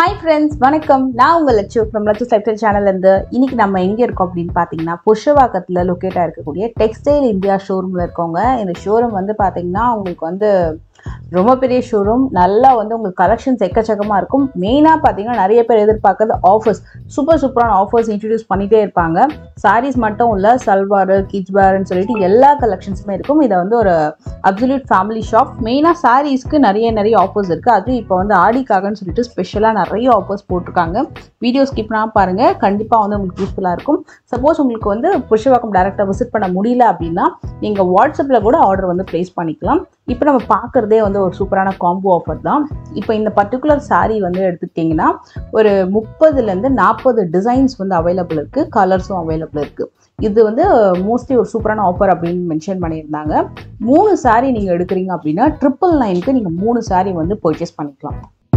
hi friends வணக்கம் நான் உங்கள் லட்சு ஃப்ரம் லட்சு லைஃப்ஸ்டைல் சேனல்லேருந்து இன்னைக்கு நம்ம எங்கே இருக்கோம் அப்படின்னு பார்த்தீங்கன்னா புஷவாக்கத்தில் லொக்கேட்டாக இருக்கக்கூடிய டெக்ஸ்டைல் இந்தியா ஷோரூமில் இருக்கவங்க இந்த ஷோரூம் வந்து பார்த்தீங்கன்னா உங்களுக்கு வந்து ரொம்ப பெரிய ஷோரூம் நல்லா வந்து உங்களுக்கு கலெக்ஷன்ஸ் எக்கச்சக்கமாக இருக்கும் மெயினாக பார்த்தீங்கன்னா நிறைய பேர் எதிர்பார்க்கறது ஆஃபர்ஸ் சூப்பர் சூப்பரான ஆஃபர்ஸ் இன்ட்ரடியூஸ் பண்ணிகிட்டே இருப்பாங்க சாரீஸ் மட்டும் இல்லை சல்வார் கிட்ஸ் பேர்னு சொல்லிட்டு எல்லா கலெக்ஷன்ஸுமே இருக்கும் இதை வந்து ஒரு அப்சல்யூட் ஃபேமிலி ஷாப் மெயினாக சாரீஸ்க்கு நிறைய நிறைய ஆஃபர்ஸ் இருக்குது அதுவும் இப்போ வந்து ஆடிக்காகன்னு சொல்லிட்டு ஸ்பெஷலாக நிறைய ஆஃபர்ஸ் போட்டிருக்காங்க வீடியோ ஸ்கிப் பண்ணாமல் பாருங்கள் கண்டிப்பாக வந்து உங்களுக்கு யூஸ்ஃபுல்லாக இருக்கும் சப்போஸ் உங்களுக்கு வந்து புஷ்வாக்கம் டேரெக்டாக விசிட் பண்ண முடியல அப்படின்னா நீங்கள் வாட்ஸ்அப்பில் கூட ஆர்டர் வந்து ப்ளேஸ் பண்ணிக்கலாம் இப்போ நம்ம பார்க்குறதே வந்து ஒரு சூப்பரான காம்போ ஆஃபர் தான் இப்போ இந்த பர்டிகுலர் saree வந்து எடுத்துக்கிட்டிங்கன்னா ஒரு முப்பதுலேருந்து நாற்பது டிசைன்ஸ் வந்து அவைலபிள் இருக்குது கலர்ஸும் அவைலபிள் இருக்குது இது வந்து மோஸ்ட்லி ஒரு சூப்பரான ஆஃபர் அப்படின்னு மென்ஷன் பண்ணியிருந்தாங்க மூணு saree நீங்கள் எடுக்கிறீங்க அப்படின்னா ட்ரிபிள் நைனுக்கு நீங்கள் மூணு saree வந்து பர்ச்சேஸ் பண்ணிக்கலாம்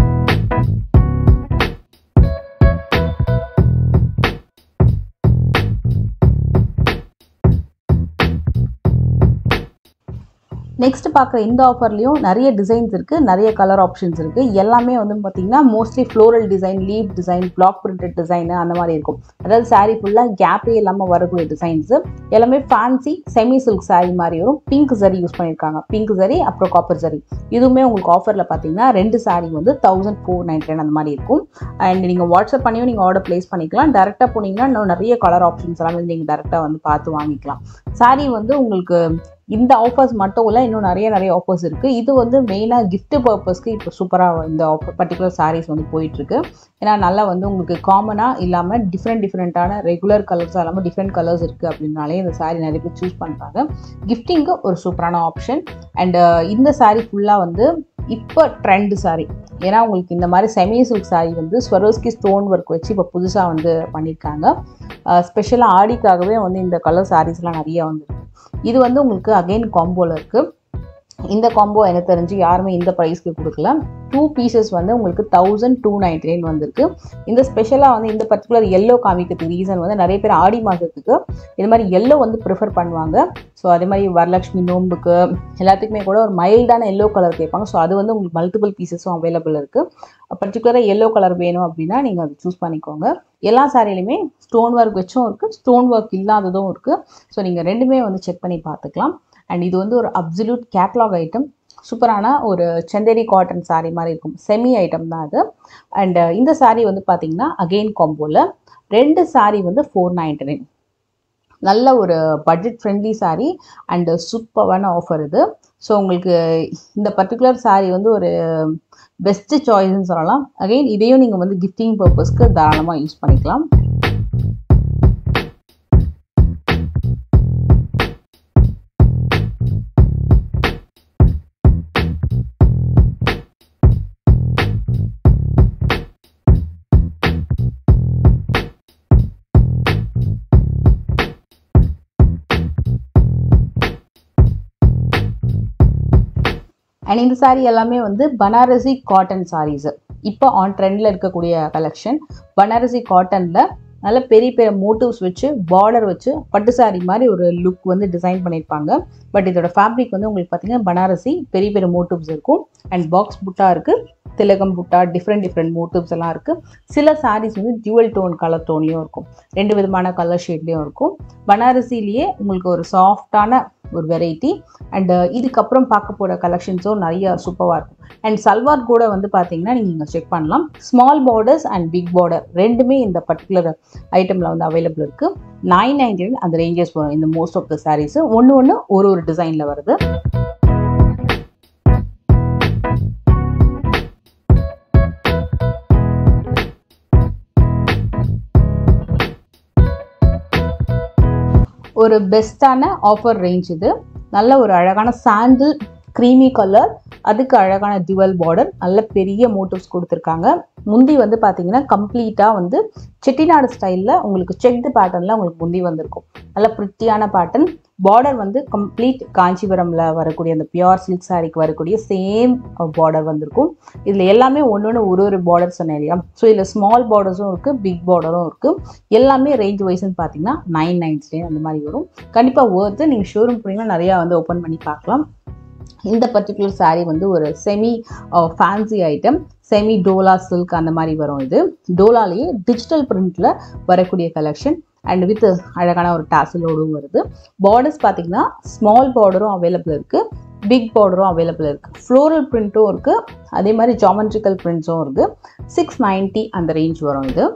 நெக்ஸ்ட் பார்க்குற இந்த ஆஃபர்லேயும் நிறைய டிசைன்ஸ் இருக்குது நிறைய கலர் ஆப்ஷன்ஸ் இருக்குது எல்லாமே வந்து பார்த்தீங்கன்னா mostly floral design leaf design block printed design அந்த மாதிரி இருக்கும் அதாவது saree ஃபுல்லாக கேப்பே இல்லாமல் வரக்கூடிய டிசைன்ஸு எல்லாமே ஃபேன்சி செமி சில்க் saree மாதிரி வரும் பிங்க் சரி யூஸ் பண்ணியிருக்காங்க பிங்க் சரி அப்புறம் காப்பர் சரி இதுவுமே உங்களுக்கு ஆஃபரில் பார்த்தீங்கன்னா ரெண்டு saree வந்து தௌசண்ட் ஃபோர் நைன்டி அந்த மாதிரி இருக்கும் அண்ட் நீங்கள் வாட்ஸ்அப் பண்ணியும் நீங்கள் ஆர்டர் ப்ளேஸ் பண்ணிக்கலாம் டேரெக்டாக போனீங்கன்னா இன்னும் நிறைய கலர் ஆப்ஷன்ஸ் எல்லாம் வந்து நீங்கள் டேரெக்டாக வந்து பார்த்து வாங்கிக்கலாம் saree வந்து உங்களுக்கு இந்த ஆஃபர்ஸ் மட்டும் இல்லை இன்னும் நிறைய நிறைய ஆஃபர்ஸ் இருக்குது இது வந்து மெயினாக gift பர்பஸ்க்கு இப்போ சூப்பராக இந்த ஆஃபர் பர்டிகுலர் சாரீஸ் வந்து போயிட்டுருக்கு ஏன்னா நல்லா வந்து உங்களுக்கு காமனாக இல்லாமல் டிஃப்ரெண்ட் டிஃப்ரெண்ட்டான ரெகுலர் கலர்ஸ் இல்லாமல் டிஃப்ரெண்ட் கலர்ஸ் இருக்குது அப்படின்னாலே இந்த saree நிறைய பேர் சூஸ் பண்ணுறாங்க கிஃப்டிங்க்கு ஒரு சூப்பரான ஆப்ஷன் அண்ட் இந்த saree ஃபுல்லாக வந்து இப்போ ட்ரெண்ட் saree ஏன்னா உங்களுக்கு இந்த மாதிரி செமி சில்க் saree வந்து ஸ்வரோஸ்கி ஸ்டோன் ஒர்க் வச்சு இப்போ புதுசாக வந்து பண்ணியிருக்காங்க ஸ்பெஷலாக ஆடிக்காகவே வந்து இந்த கலர் சாரீஸ்லாம் நிறைய வந்துருக்கு இது வந்து உங்களுக்கு அகைன் காம்போவில் இருக்குது இந்த காம்போ எனக்கு தெரிஞ்சு யாருமே இந்த ப்ரைஸ்க்கு கொடுக்கல டூ பீசஸ் வந்து உங்களுக்கு தௌசண்ட் டூ நைன்டி நைன் வந்திருக்கு இந்த ஸ்பெஷலாக வந்து இந்த பர்டிகுலர் எல்லோ காமிக்கிறதுக்கு ரீசன் வந்து நிறைய பேர் ஆடி மாதத்துக்கு இது மாதிரி எல்லோ வந்து ப்ரிஃபர் பண்ணுவாங்க ஸோ அதே மாதிரி வரலட்சுமி நோம்புக்கு எல்லாத்துக்குமே கூட ஒரு மைல்டான எல்லோ கலர் கேட்பாங்க ஸோ அது வந்து உங்களுக்கு மல்டிபிள் பீசஸும் அவைலபிள் இருக்குது பர்டிகுலராக எல்லோ கலர் வேணும் அப்படின்னா நீங்கள் அதை சூஸ் பண்ணிக்கோங்க எல்லா சாரிலையுமே ஸ்டோன் ஒர்க் வச்சும் இருக்குது ஸ்டோன் ஒர்க் இல்லாததும் இருக்குது ஸோ நீங்கள் ரெண்டுமே வந்து செக் பண்ணி பார்த்துக்கலாம் அண்ட் இது வந்து ஒரு அப்சல்யூட் கேட்லாக் ஐட்டம் சூப்பரான ஒரு செந்தேரி காட்டன் saree மாதிரி இருக்கும் செமி ஐட்டம் தான் அது அண்ட் இந்த saree வந்து பார்த்தீங்கன்னா அகெயின் காம்போவில் ரெண்டு saree வந்து ஃபோர் நைன்டி நைன் நல்ல ஒரு பட்ஜெட் ஃப்ரெண்ட்லி saree அண்டு சூப்பரான ஆஃபர் இது ஸோ உங்களுக்கு இந்த பர்டிகுலர் saree வந்து ஒரு பெஸ்ட்டு சாய்ஸ்ன்னு சொல்லலாம் அகெயின் இதையும் நீங்கள் வந்து கிஃப்டிங் பர்பஸ்க்கு தாராளமாக யூஸ் பண்ணிக்கலாம் அண்ட் இந்த saree எல்லாமே வந்து பனாரசி காட்டன் சாரீஸ் இப்போ ஆன் ட்ரெண்டில் இருக்கக்கூடிய கலெக்ஷன் பனாரசி காட்டனில் நல்ல பெரிய பெரிய மோட்டிவ்ஸ் வச்சு பார்டர் வச்சு பட்டு saree மாதிரி ஒரு லுக் வந்து டிசைன் பண்ணியிருப்பாங்க பட் இதோட ஃபேப்ரிக் வந்து உங்களுக்கு பார்த்தீங்கன்னா பனாரசி பெரிய பெரிய மோட்டிவ்ஸ் இருக்கும் அண்ட் பாக்ஸ் புட்டா இருக்குது திலகம் புட்டா டிஃப்ரெண்ட் டிஃப்ரெண்ட் மோட்டிவ்ஸ் எல்லாம் இருக்குது சில சாரீஸ் வந்து ஜுவல் டோன் கலர் டோன்லேயும் இருக்கும் ரெண்டு விதமான கலர் ஷேட்லேயும் இருக்கும் பனாரசிலேயே உங்களுக்கு ஒரு சாஃப்டான ஒரு வெரைட்டி அண்ட் இதுக்கப்புறம் பார்க்க போகிற கலெக்ஷன்ஸும் நிறைய சூப்பராக இருக்கும் அண்ட் சல்வார் கூட வந்து பார்த்தீங்கன்னா நீங்கள் செக் பண்ணலாம் small borders and big border ரெண்டுமே இந்த பர்டிகுலர் ஐட்டமில் வந்து அவைலபிள் இருக்குது நைன் நைன்டி அந்த ரேஞ்சஸ் வரும் இந்த மோஸ்ட் ஆஃப் த சாரீஸ் ஒன்று ஒன்று ஒரு ஒரு டிசைனில் வருது ஒரு பெஸ்ட்டான ஆஃபர் ரேஞ்ச் இது நல்ல ஒரு அழகான சாண்டில் க்ரீமி கலர் அதுக்கு அழகான டிவல் பார்டர் நல்ல பெரிய மோட்டிவ்ஸ் கொடுத்துருக்காங்க முந்தி வந்து பார்த்தீங்கன்னா கம்ப்ளீட்டாக வந்து செட்டிநாடு ஸ்டைலில் உங்களுக்கு செக்டு பேட்டர்னில் உங்களுக்கு முந்தி வந்திருக்கும் நல்ல ப்ரிட்டியான பேட்டர்ன் பார்டர் வந்து கம்ப்ளீட் காஞ்சிபுரமில் வரக்கூடிய அந்த பியோர் சில்க் சாரிக்கு வரக்கூடிய சேம் பார்டர் வந்திருக்கும் இதில் எல்லாமே ஒன்று ஒன்று ஒரு ஒரு பார்டர் சொன்னேன் இல்லையா ஸோ இதில் ஸ்மால் பார்டர்ஸும் இருக்குது பிக் பார்டரும் இருக்குது எல்லாமே ரேஞ்ச் வைஸ்ன்னு பார்த்தீங்கன்னா நைன் நைன்ஸ்லேயே அந்த மாதிரி வரும் கண்டிப்பாக ஒர்த்து நீங்கள் ஷோரூம் போனீங்கன்னா நிறையா வந்து ஓப்பன் பண்ணி பார்க்கலாம் இந்த பர்டிகுலர் saree வந்து ஒரு semi fancy item semi Dola silk அந்த மாதிரி வரும் இது டோலாலேயே டிஜிட்டல் பிரிண்ட்டில் வரக்கூடிய கலெக்ஷன் அண்ட் வித் அழகான ஒரு டாசலோடும் வருது பார்டர்ஸ் பார்த்தீங்கன்னா ஸ்மால் பார்டரும் அவைலபிள் இருக்குது பிக் பார்டரும் அவைலபிள் இருக்குது ஃப்ளோரல் பிரிண்ட்டும் இருக்குது அதே மாதிரி ஜாமெட்ரிக்கல் பிரிண்ட்ஸும் இருக்குது சிக்ஸ் நைன்ட்டி அந்த ரேஞ்ச் வரும் இது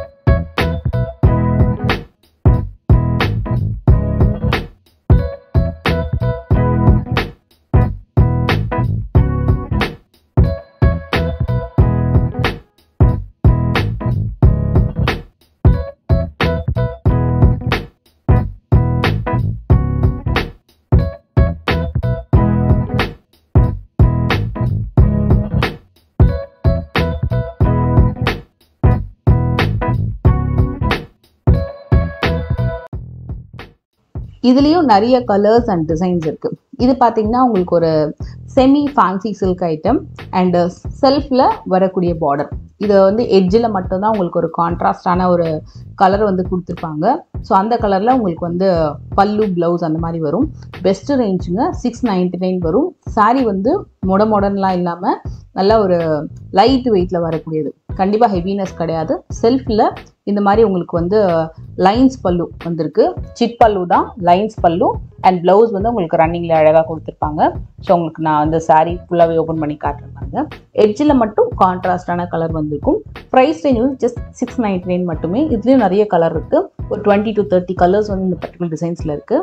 இதுலேயும் நிறைய கலர்ஸ் அண்ட் டிசைன்ஸ் இருக்குது இது பார்த்தீங்கன்னா உங்களுக்கு ஒரு semi fancy silk item and செல்ஃபில் வரக்கூடிய பார்டர் இது வந்து எட்ஜில் மட்டும்தான் உங்களுக்கு ஒரு கான்ட்ராஸ்டான ஒரு கலர் வந்து கொடுத்துருப்பாங்க ஸோ அந்த கலரில் உங்களுக்கு வந்து பல்லு ப்ளவுஸ் அந்த மாதிரி வரும் பெஸ்ட் ரேஞ்சுங்க சிக்ஸ் நைன்டி நைன் வரும் சாரீ வந்து மொட மாடர்ன்லாம் இல்லாமல் நல்ல ஒரு லைட் வெயிட்டில் வரக்கூடியது கண்டிப்பாக ஹெவினஸ் கிடையாது செல்ஃபில் இந்த மாதிரி உங்களுக்கு வந்து லைன்ஸ் பல்லு வந்திருக்கு சிட் பல்லு தான் லைன்ஸ் பல்லு அண்ட் ப்ளவுஸ் வந்து உங்களுக்கு ரன்னிங்கில் அழகாக கொடுத்துருப்பாங்க ஸோ உங்களுக்கு நான் வந்து சாரீ ஃபுல்லாகவே ஓப்பன் பண்ணி காட்டுறேன் எட்ஜில் மட்டும் கான்ட்ராஸ்டான கலர் வந்திருக்கும் ப்ரைஸ் ரேஞ்ச் வந்து ஜஸ்ட் சிக்ஸ் நைன்டி நைன் மட்டுமே இதுலேயும் நிறைய கலர் இருக்குது ஒரு டுவெண்ட்டி டு தேர்ட்டி கலர்ஸ் வந்து இந்த பர்டிகுலர் டிசைன்ஸில் இருக்குது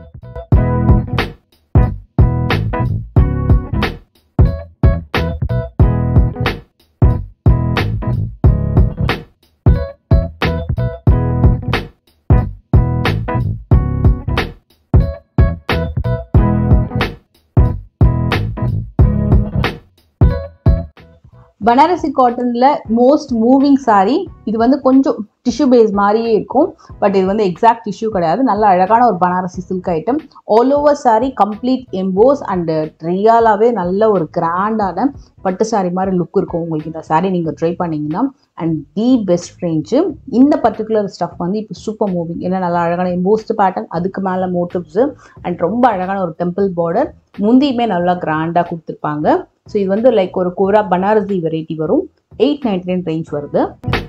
பனாரசி காட்டனில் மோஸ்ட் மூவிங் சாரீ இது வந்து கொஞ்சம் டிஷ்யூ பேஸ் மாதிரியே இருக்கும் பட் இது வந்து எக்ஸாக்ட் டிஷ்யூ கிடையாது நல்ல அழகான ஒரு Banarasi silk item all over saree complete emboss and ரியலாகவே நல்ல ஒரு கிராண்டான பட்டு சாரீ மாதிரி லுக் இருக்கும் உங்களுக்கு இந்த சாரீ நீங்கள் ட்ரை பண்ணிங்கன்னா அண்ட் தி பெஸ்ட் ரேஞ்சு இந்த பர்டிகுலர் ஸ்டஃப் வந்து இப்போ சூப்பர் மூவிங் ஏன்னா நல்லா அழகான எம்போஸ்ட் பேட்டர்ன் அதுக்கு மேலே மோட்டிவ்ஸு அண்ட் ரொம்ப அழகான ஒரு டெம்பிள் பார்டர் முந்தியுமே நல்லா கிராண்டாக கொடுத்துருப்பாங்க ஸோ இது வந்து லைக் ஒரு கோரா பனாரசி வெரைட்டி வரும் எயிட் நைன்டி நைன் ரேஞ்ச் வருது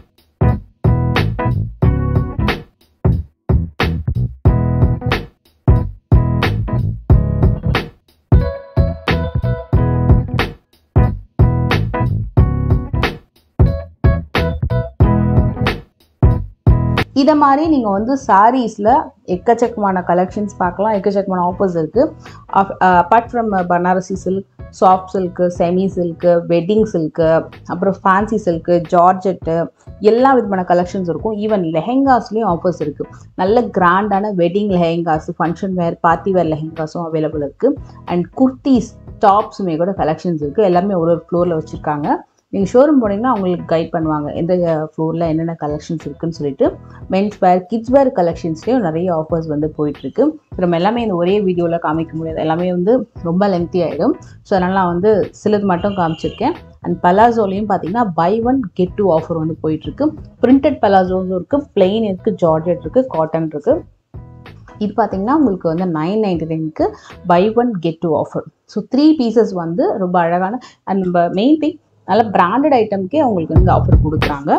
இதை மாதிரி நீங்கள் வந்து சாரீஸில் எக்கச்சக்கமான கலெக்ஷன்ஸ் பார்க்கலாம் எக்கச்சக்கமான ஆஃபர்ஸ் இருக்குது apart from Banarasi silk soft silk semi silk wedding silk அப்புறம் ஃபேன்சி சில்க்கு ஜார்ஜெட்டு எல்லா விதமான கலெக்ஷன்ஸ் இருக்கும் ஈவன் லெஹெங்காஸ்லேயும் ஆஃபர்ஸ் இருக்குது நல்ல கிராண்டான wedding lehengas function wear party wear லெஹெங்காஸும் அவைலபிள் இருக்குது அண்ட் குர்த்திஸ் டாப்ஸுமே கூட கலெக்ஷன்ஸ் இருக்குது எல்லாமே ஒரு ஒரு ஃப்ளோரில் வச்சுருக்காங்க நீங்கள் ஷோரூம் போனீங்கன்னா அவங்களுக்கு கைட் பண்ணுவாங்க எந்த ஃப்ளோரில் என்னென்ன கலெக்ஷன்ஸ் இருக்குன்னு சொல்லிட்டு மென்ஸ் வேர் கிட்ஸ் வேர் கலெக்ஷன்ஸ்லேயும் நிறைய ஆஃபர்ஸ் வந்து போயிட்டுருக்கு நம்ம எல்லாமே இந்த ஒரே வீடியோவில் காமிக்க முடியாது எல்லாமே வந்து ரொம்ப லென்த்தி ஆகிடும் ஸோ அதனால் நான் வந்து சிலது மட்டும் காமிச்சிருக்கேன் அண்ட் பலாசோலையும் பார்த்தீங்கன்னா buy one get two offer வந்து போயிட்டுருக்கு பிரிண்டட் பலாசோஸும் இருக்குது பிளெயின் இருக்குது ஜார்ஜெட் இருக்குது காட்டன் இருக்குது இது பார்த்தீங்கன்னா உங்களுக்கு வந்து நைன் நைன்டி நைனுக்கு buy one get two offer so three pieces வந்து ரொம்ப அழகான அண்ட் நம்ம மெயின் திங் நல்ல பிராண்டட் ஐட்டம்க்கே அவங்களுக்கு வந்து ஆஃபர் கொடுக்குறாங்க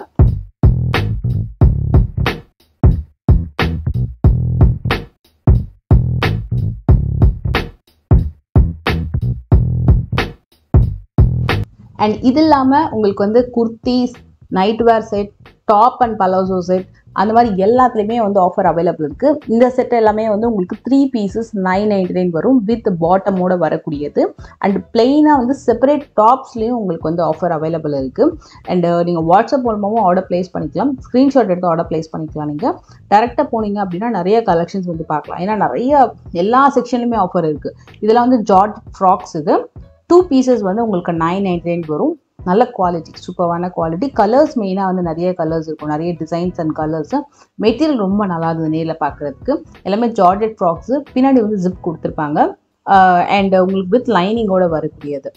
அண்ட் இது இல்லாமல் உங்களுக்கு வந்து kurtis night wear set top and palazzo set அந்த மாதிரி எல்லாத்துலேயுமே வந்து ஆஃபர் அவைலபிள் இருக்குது இந்த செட் எல்லாமே வந்து உங்களுக்கு three pieces nine ninety nine வரும் வித் பாட்டமோட வரக்கூடியது அண்ட் பிளெயினாக வந்து செப்பரேட் டாப்ஸ்லேயும் உங்களுக்கு வந்து ஆஃபர் அவைலபிள் இருக்குது அண்ட் நீங்கள் வாட்ஸ்அப் மூலமாகவும் ஆர்டர் ப்ளேஸ் பண்ணிக்கலாம் ஸ்க்ரீன்ஷாட் எடுத்து ஆர்டர் ப்ளேஸ் பண்ணிக்கலாம் நீங்கள் டேரெக்டாக போனீங்க அப்படின்னா நிறைய கலெக்ஷன்ஸ் வந்து பார்க்கலாம் ஏன்னா நிறைய எல்லா செக்ஷன்லையுமே ஆஃபர் இருக்குது இதெல்லாம் வந்து ஜார்ஜ் ஃப்ராக்ஸ் இது டூ பீசஸ் வந்து உங்களுக்கு நைன் நைன்டி நைன் வரும் நல்ல குவாலிட்டி சூப்பரான குவாலிட்டி கலர்ஸ் மெயினாக வந்து நிறைய கலர்ஸ் இருக்கும் நிறைய டிசைன்ஸ் அண்ட் கலர்ஸ் மெட்டீரியல் ரொம்ப நல்லா இருந்தது நேரில் பார்க்குறதுக்கு எல்லாமே ஜார்ஜெட் ஃப்ராக்ஸு பின்னாடி வந்து ஜிப் கொடுத்துருப்பாங்க அண்ட் உங்களுக்கு வித் லைனிங்கோட வரக்கூடியது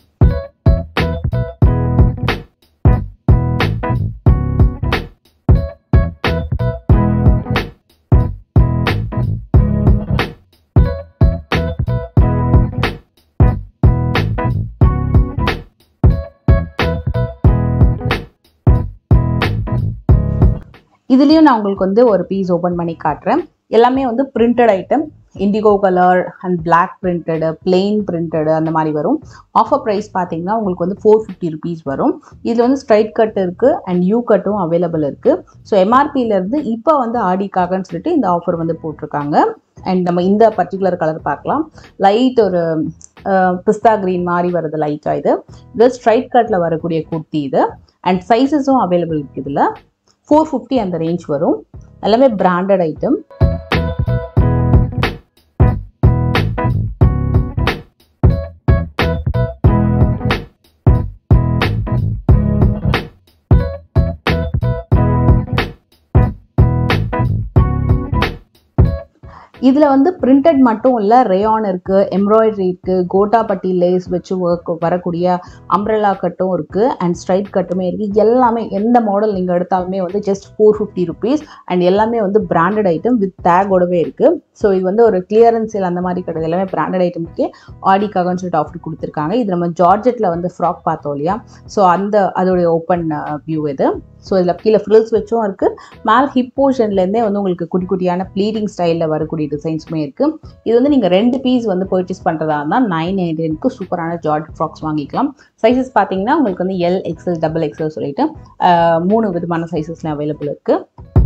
இதுலேயும் நான் உங்களுக்கு வந்து ஒரு பீஸ் ஓப்பன் பண்ணி காட்டுறேன் எல்லாமே வந்து printed item indigo colour and black printed plain printed அந்த மாதிரி வரும் ஆஃபர் ப்ரைஸ் பார்த்தீங்கன்னா உங்களுக்கு வந்து ஃபோர் ஃபிஃப்டி ருபீஸ் வரும் இதில் வந்து ஸ்ட்ரைட் கட் இருக்குது அண்ட் யூ கட்டும் அவைலபிள் இருக்குது ஸோ எம்ஆர்பியிலேருந்து இப்போ வந்து ஆடிக்காகன்னு சொல்லிட்டு இந்த ஆஃபர் வந்து போட்டிருக்காங்க அண்ட் நம்ம இந்த பர்டிகுலர் கலர் பார்க்கலாம் லைட் ஒரு பிஸ்தா க்ரீன் மாதிரி வருது லைட்டாக இது இது ஸ்ட்ரைட் கட்டில் வரக்கூடிய குர்த்தி இது அண்ட் சைஸஸும் அவைலபிள் இருக்குது இதில் ஃபோர் ஃபிஃப்டி அந்த ரேஞ்ச் வரும் எல்லாமே பிராண்டட் ஐட்டம் இதில் வந்து பிரிண்டட் மட்டும் இல்லை ரேயான் இருக்குது எம்ப்ராய்டரி இருக்குது கோட்டாப்பட்டி லேஸ் வச்சு ஒர்க் வரக்கூடிய அம்ப்ரெல்லா கட்டும் இருக்குது அண்ட் ஸ்ட்ரைட் கட்டுமே இருக்குது எல்லாமே எந்த மாடல் நீங்கள் எடுத்தாலுமே வந்து just four fifty rupees and எல்லாமே வந்து பிராண்டட் ஐட்டம் வித் டேகோடவே இருக்குது ஸோ இது வந்து ஒரு கிளியரன்ஸ் சேல் அந்த மாதிரி கிடையாது எல்லாமே பிராண்டட் ஐட்டமுக்கே ஆடிக்காகன்னு சொல்லிட்டு ஆஃபர் கொடுத்துருக்காங்க இது நம்ம ஜார்ஜெட்டில் வந்து ஃப்ராக் பார்த்தோம் இல்லையா ஸோ அந்த அதோடைய ஓப்பன் வியூ இது ஸோ இதில் கீழே ஃப்ரில்ஸ் வச்சும் இருக்குது மேல் ஹிப் போர்ஷன்லேருந்தே வந்து உங்களுக்கு குட்டி குட்டியான ப்ளீடிங் ஸ்டைலில் வரக்கூடிய டிசைன்ஸுமே இருக்குது இது வந்து நீங்கள் ரெண்டு பீஸ் வந்து பர்ச்சேஸ் பண்ணுறதா இருந்தால் நைன் நைன்டீனுக்கு சூப்பரான ஜார்ஜ் ஃப்ராக்ஸ் வாங்கிக்கலாம் சைஸஸ் பார்த்தீங்கன்னா உங்களுக்கு வந்து எல் எக்ஸல் டபுள் எக்ஸல் சொல்லிட்டு மூணு விதமான சைஸஸ்லாம் அவைலபிள் இருக்குது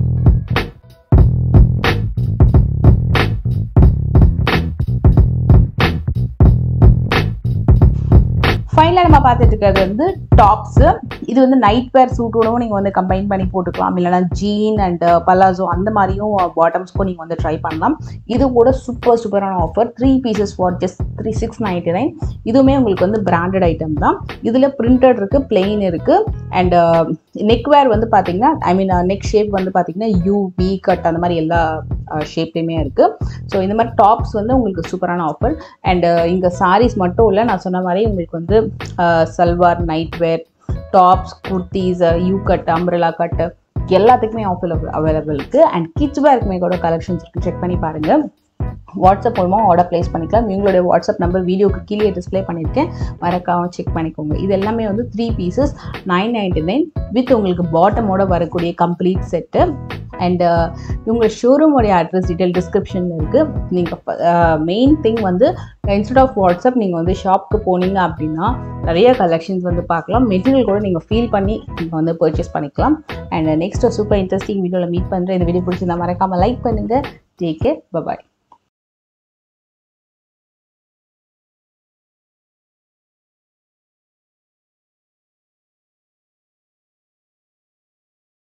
ஃபைனலாக நம்ம பார்த்துட்டு இருக்கிறது வந்து டாப்ஸு இது வந்து நைட் வேர் சூட்டோடவும் நீங்கள் வந்து கம்பைன் பண்ணி போட்டுக்கலாம் இல்லைனா ஜீன் அண்ட் பலாசோ அந்த மாதிரியும் பாட்டம்ஸ்க்கும் நீங்கள் வந்து ட்ரை பண்ணலாம் இது கூட சூப்பர் சூப்பரான offer three pieces for just three six ninety nine இதுவுமே உங்களுக்கு வந்து பிராண்டட் ஐட்டம் தான் இதில் பிரிண்டட் இருக்குது பிளெயின் இருக்குது அண்ட் நெக் வேர் வந்து பார்த்தீங்கன்னா ஐ மீன் நெக் ஷேப் வந்து பார்த்தீங்கன்னா யூ வி கட் அந்த மாதிரி எல்லா ஷேப்லேயுமே இருக்குது ஸோ இந்த மாதிரி டாப்ஸ் வந்து உங்களுக்கு சூப்பரான ஆஃபர் அண்ட் இங்கே சாரீஸ் மட்டும் இல்லை நான் சொன்ன மாதிரி உங்களுக்கு வந்து salwar night wear tops kurtis U cut umbrella cut எல்லாத்துக்குமே ஆஃபர் அவைலபிள் இருக்குது அண்ட் கிட்ஸ் வேர்க்குமே கூட கலெக்ஷன்ஸ் இருக்குது செக் பண்ணி பாருங்கள் வாட்ஸ்அப் மூலமாக ஆர்டர் ப்ளேஸ் பண்ணிக்கலாம் உங்களுடைய வாட்ஸ்அப் நம்பர் வீடியோக்கு கீழே டிஸ்பிளே பண்ணியிருக்கேன் மறக்காம செக் பண்ணிக்கோங்க இது எல்லாமே வந்து three pieces nine ninety nine with உங்களுக்கு பாட்டமோட வரக்கூடிய கம்ப்ளீட் செட்டு அண்ட் இவங்க ஷோரூமோடைய அட்ரஸ் டீட்டெயில் டிஸ்கிரிப்ஷனில் இருக்குது நீங்கள் மெயின் திங் வந்து இன்ஸ்டெட் ஆஃப் வாட்ஸ்அப் நீங்கள் வந்து ஷாப்க்கு போனீங்க அப்படின்னா நிறைய கலெக்ஷன்ஸ் வந்து பார்க்கலாம் மெட்டீரியல் கூட நீங்கள் ஃபீல் பண்ணி நீங்கள் வந்து பர்ச்சேஸ் பண்ணிக்கலாம் அண்ட் நெக்ஸ்ட் சூப்பர் இன்ட்ரெஸ்டிங் வீடியோவில் மீட் பண்ணுறேன் இந்த வீடியோ பிடிச்சிருந்தா மறக்காமல் லைக் பண்ணுங்கள் டேக் கேர் பபாய்